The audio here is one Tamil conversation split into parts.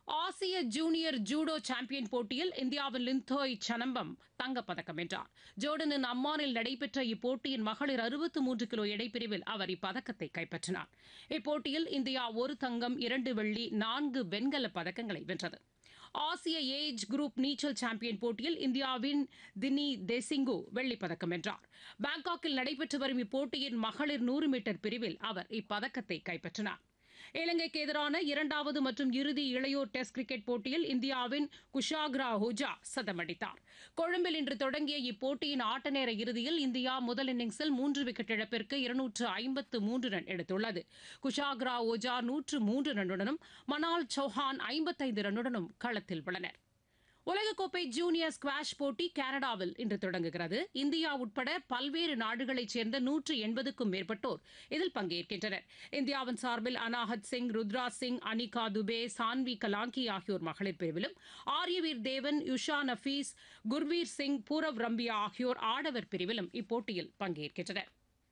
ஆசிய ஜூனியர் ஜூடோ சாம்பியன் போட்டியில் இந்தியாவின் லிந்தோய் சனம்பம் தங்கப்பதக்கம் வென்றார் ஜோர்டனின் அம்மானில் நடைபெற்ற இப்போட்டியின் மகளிர் அறுபத்து மூன்று கிலோ எடைப்பிரிவில் அவர் இப்பதக்கத்தை கைப்பற்றினார் இப்போட்டியில் இந்தியா ஒரு தங்கம் இரண்டு வெள்ளி நான்கு வெண்கலப் பதக்கங்களை வென்றது ஆசிய ஏஜ் குரூப் நீச்சல் சாம்பியன் போட்டியில் இந்தியாவின் தினி தேசிங்கு வெள்ளிப்பதக்கம் வென்றார் பாங்காக்கில் நடைபெற்று வரும் இப்போட்டியின் மகளிர் நூறு மீட்டர் பிரிவில் அவர் இப்பதக்கத்தை கைப்பற்றினார் இலங்கைக்கு எதிரான இரண்டாவது மற்றும் இறுதி இளையோர் டெஸ்ட் கிரிக்கெட் போட்டியில் இந்தியாவின் குஷாக்ரா ஹுஜா சதமடித்தார் கொழும்பில் இன்று தொடங்கிய இப்போட்டியின் ஆட்ட நேர இறுதியில் இந்தியா முதல் இன்னிங்ஸில் மூன்று விக்கெட் இழப்பிற்கு இருநூற்று ஐம்பத்து மூன்று ரன் எடுத்துள்ளது குஷாக்ரா ஓஜா நூற்று மூன்று ரன்னுடனும் மனால் சௌஹான் ஐம்பத்தைந்து ரன்னுடனும் களத்தில் உள்ளனர் உலகக்கோப்பை ஜூனியர் ஸ்குவாஷ் போட்டி கனடாவில் இன்று தொடங்குகிறது இந்தியா உட்பட பல்வேறு நாடுகளைச் சேர்ந்த நூற்று எண்பதுக்கும் மேற்பட்டோர் இதில் பங்கேற்கின்றனர் இந்தியாவின் சார்பில் அனாஹத் சிங் ருத்ரா சிங் அனிகா துபே சான்வி கலாங்கி ஆகியோர் மகளிர் பிரிவிலும் ஆரியவீர் தேவன் யுஷா நஃபீஸ் குர்வீர் சிங் பூரவ் ரம்பியா ஆகியோர் ஆடவர் பிரிவிலும் இப்போட்டியில் பங்கேற்கின்றனர்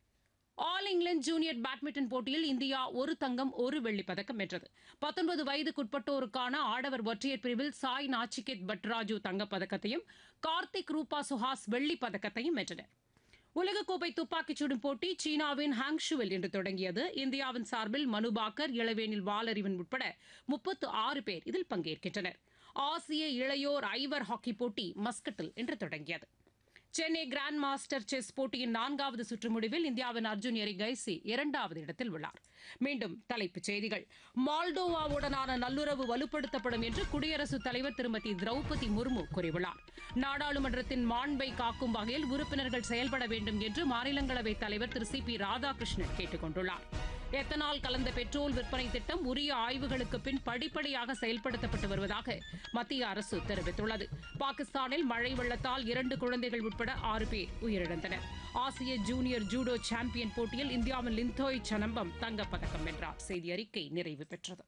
ஆல் இங்கிலாந்து ஜூனியர் பேட்மிண்டன் போட்டியில் இந்தியா ஒரு தங்கம் ஒரு வெள்ளிப் பதக்கம் வென்றது பத்தொன்பது வயதுக்குட்பட்டோருக்கான ஆடவர் ஒற்றையர் பிரிவில் சாய் நாச்சிகேத் பட்ராஜு தங்கப்பதக்கத்தையும் கார்த்திக் ரூபா சுஹாஸ் வெள்ளிப் பதக்கத்தையும் வென்றனர் உலகக்கோப்பை துப்பாக்கிச் சுடும் போட்டி சீனாவின் ஹாங்ஷுவில் இன்று தொடங்கியது இந்தியாவின் சார்பில் மனுபாக்கர் இளவேனில் வாலறிவன் உட்பட முப்பத்து ஆறு பேர் இதில் பங்கேற்கின்றனர் ஆசிய இளையோர் ஐவர் ஹாக்கி போட்டி மஸ்கட்டில் இன்று தொடங்கியது சென்னை கிராண்ட் மாஸ்டர் செஸ் போட்டியின் நான்காவது சுற்று முடிவில் இந்தியாவின் அர்ஜுன் எரிகைசி இரண்டாவது இடத்தில் உள்ளார் மீண்டும் தலைப்புச் செய்திகள் மால்டோவாவுடனான நல்லுறவு வலுப்படுத்தப்படும் என்று குடியரசுத் தலைவர் திருமதி திரௌபதி முர்மு கூறியுள்ளார் நாடாளுமன்றத்தின் மாண்பை காக்கும் வகையில் உறுப்பினர்கள் செயல்பட வேண்டும் என்று மாநிலங்களவைத் தலைவர் திரு சி பி ராதாகிருஷ்ணன் கேட்டுக் கொண்டுள்ளார் எத்தனால் கலந்த பெட்ரோல் விற்பனை திட்டம் உரிய ஆய்வுகளுக்கு பின் படிப்படியாக செயல்படுத்தப்பட்டு வருவதாக மத்திய அரசு தெரிவித்துள்ளது பாகிஸ்தானில் மழை வெள்ளத்தால் இரண்டு குழந்தைகள் உட்பட ஆறு பேர் உயிரிழந்தனர் ஆசிய ஜூனியர் ஜூடோ சாம்பியன் போட்டியில் இந்தியாவின் லிந்தோய் சனம்பம் தங்கப்பதக்கம் வென்றார் செய்தி அறிக்கை நிறைவு பெற்றது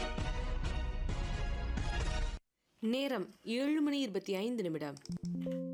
நேரம் ஏழு மணி இருபத்தி ஐந்து நிமிடம்